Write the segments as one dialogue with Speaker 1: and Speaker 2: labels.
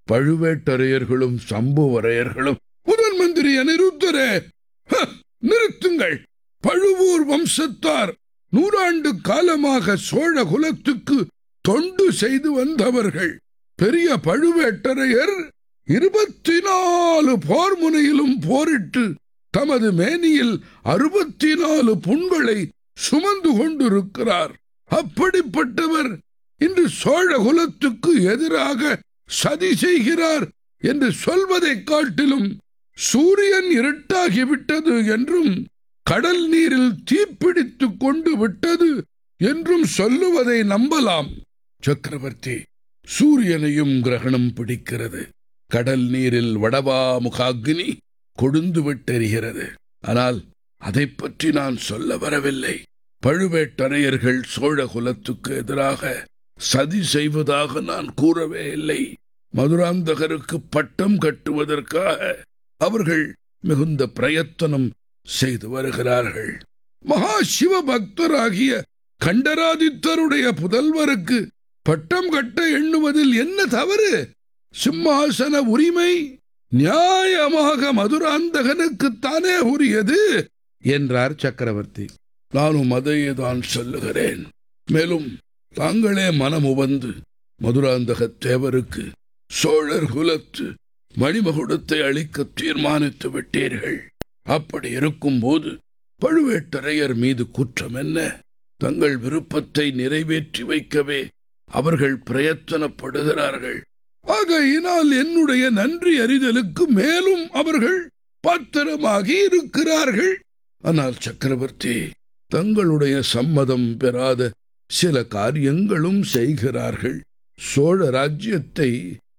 Speaker 1: பழுவேட்டரையர்களும் சம்புவரையர்களும் முதன் மந்திரி அனிருத்தரே ஹ, நிறுத்துங்கள் பழுவூர் வம்சத்தார் நூறாண்டு காலமாக சோழ குலத்துக்கு தொண்டு செய்து வந்தவர்கள் பெரிய பழுவேட்டரையர் இருபத்தி நாலு போர் முனையிலும் போரிட்டு தமது மேனியில் அறுபத்தி நாலு புண்களை சுமந்து கொண்டிருக்கிறார் அப்படிப்பட்டவர் இன்று சோழ குலத்துக்கு எதிராக சதி செய்கிறார் என்று சொல்வதைக் காட்டிலும் சூரியன் இருட்டாகிவிட்டது என்றும் கடல் நீரில் தீப்பிடித்துக் கொண்டு விட்டது என்றும் சொல்லுவதை நம்பலாம் சக்கரவர்த்தி சூரியனையும் கிரகணம் பிடிக்கிறது கடல் நீரில் வடவா முகாக்னி கொழுந்து விட்டெறிகிறது ஆனால் அதைப் பற்றி நான் சொல்ல வரவில்லை பழுவேட்டரையர்கள் சோழ குலத்துக்கு எதிராக சதி செய்வதாக நான் கூறவே இல்லை மதுராந்தகருக்கு பட்டம் கட்டுவதற்காக அவர்கள் மிகுந்த பிரயத்தனம் செய்து வருகிறார்கள் மகா சிவ பக்தராகிய கண்டராதித்தருடைய புதல்வருக்கு பட்டம் கட்ட எண்ணுவதில் என்ன தவறு சிம்மாசன உரிமை நியாயமாக மதுராந்தகனுக்குத்தானே உரியது என்றார் சக்கரவர்த்தி நானும் அதையே தான் சொல்லுகிறேன் மேலும் தாங்களே மனமுவந்து மதுராந்தக தேவருக்கு சோழர் குலத்து மணிமகுடத்தை அளிக்க தீர்மானித்து விட்டீர்கள் அப்படி இருக்கும்போது பழுவேட்டரையர் மீது குற்றம் என்ன தங்கள் விருப்பத்தை நிறைவேற்றி வைக்கவே அவர்கள் பிரயத்தனப்படுகிறார்கள் ஆகையினால் என்னுடைய நன்றி அறிதலுக்கு மேலும் அவர்கள் பாத்திரமாகி இருக்கிறார்கள் ஆனால் சக்கரவர்த்தி தங்களுடைய சம்மதம் பெறாத சில காரியங்களும் செய்கிறார்கள் சோழ ராஜ்யத்தை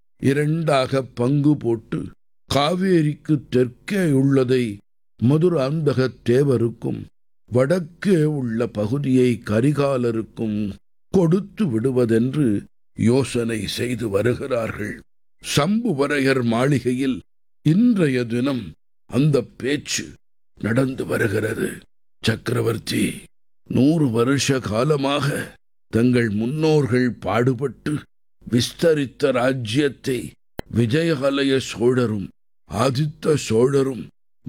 Speaker 1: இரண்டாக பங்கு போட்டு காவேரிக்கு தெற்கே உள்ளதை மதுராந்தக தேவருக்கும் வடக்கே உள்ள பகுதியை கரிகாலருக்கும் கொடுத்து விடுவதென்று யோசனை செய்து வருகிறார்கள் சம்புவரையர் மாளிகையில் இன்றைய தினம் அந்த பேச்சு நடந்து வருகிறது சக்கரவர்த்தி நூறு வருஷ காலமாக தங்கள் முன்னோர்கள் பாடுபட்டு விஸ்தரித்த ராஜ்யத்தை விஜயகலய சோழரும் ஆதித்த சோழரும்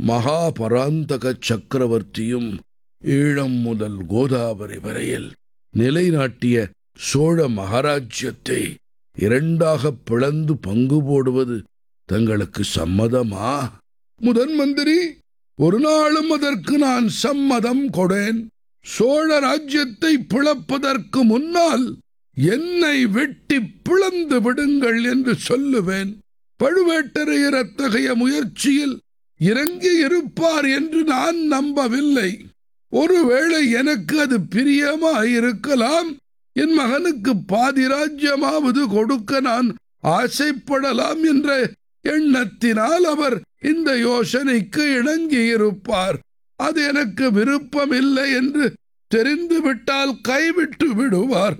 Speaker 1: மகாபராந்தக சக்கரவர்த்தியும் ஈழம் முதல் கோதாவரி வரையில் நிலைநாட்டிய சோழ மகாராஜ்யத்தை இரண்டாக பிளந்து பங்கு போடுவது தங்களுக்கு சம்மதமா முதன் மந்திரி ஒரு நாளும் அதற்கு நான் சம்மதம் கொடேன் சோழ ராஜ்யத்தை பிளப்பதற்கு முன்னால் என்னை வெட்டி பிளந்து விடுங்கள் என்று சொல்லுவேன் பழுவேட்டரையர் அத்தகைய முயற்சியில் இறங்கி இருப்பார் என்று நான் நம்பவில்லை ஒருவேளை எனக்கு அது பிரியமாயிருக்கலாம் என் மகனுக்கு பாதி ராஜ்யமாவது கொடுக்க நான் ஆசைப்படலாம் என்ற எண்ணத்தினால் அவர் இந்த யோசனைக்கு இணங்கியிருப்பார் அது எனக்கு விருப்பமில்லை என்று தெரிந்துவிட்டால் கைவிட்டு விடுவார்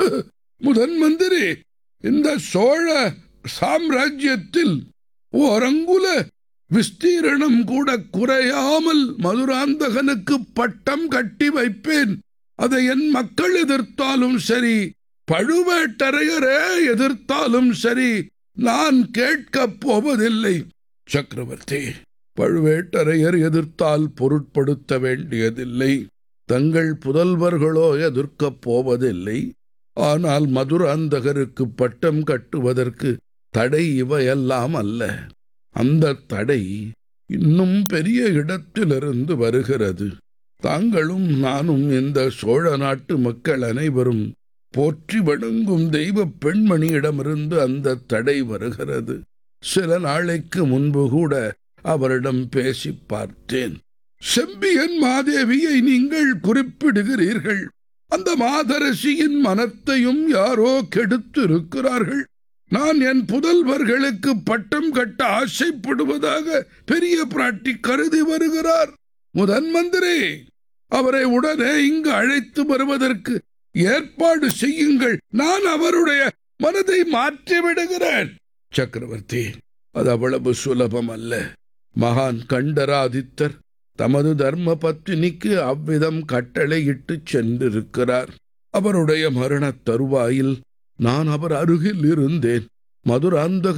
Speaker 1: முதன் மந்திரி இந்த சோழ சாம்ராஜ்யத்தில் ஓரங்குல விஸ்தீரணம் கூட குறையாமல் மதுராந்தகனுக்கு பட்டம் கட்டி வைப்பேன் அதை என் மக்கள் எதிர்த்தாலும் சரி பழுவேட்டரையரே எதிர்த்தாலும் சரி நான் கேட்கப் போவதில்லை சக்கரவர்த்தி பழுவேட்டரையர் எதிர்த்தால் பொருட்படுத்த வேண்டியதில்லை தங்கள் புதல்வர்களோ எதிர்க்கப் போவதில்லை ஆனால் மதுராந்தகருக்கு பட்டம் கட்டுவதற்கு தடை இவையெல்லாம் அல்ல அந்த தடை இன்னும் பெரிய இடத்திலிருந்து வருகிறது தாங்களும் நானும் இந்த சோழ நாட்டு மக்கள் அனைவரும் போற்றி வணங்கும் தெய்வ பெண்மணியிடமிருந்து அந்த தடை வருகிறது சில நாளைக்கு முன்பு கூட அவரிடம் பேசி பார்த்தேன் செம்பியன் மாதேவியை நீங்கள் குறிப்பிடுகிறீர்கள் அந்த மாதரசியின் மனத்தையும் யாரோ கெடுத்திருக்கிறார்கள் நான் என் புதல்வர்களுக்கு பட்டம் கட்ட ஆசைப்படுவதாக பெரிய பிராட்டி கருதி வருகிறார் முதன் மந்திரி அவரை உடனே இங்கு அழைத்து வருவதற்கு ஏற்பாடு செய்யுங்கள் நான் அவருடைய மனதை மாற்றி விடுகிறேன் சக்கரவர்த்தி அது அவ்வளவு சுலபம் அல்ல மகான் கண்டராதித்தர் தமது தர்ம பத்தினிக்கு அவ்விதம் கட்டளையிட்டு சென்றிருக்கிறார் அவருடைய மரணத் தருவாயில் நான் அவர் அருகில் இருந்தேன் மதுராந்தக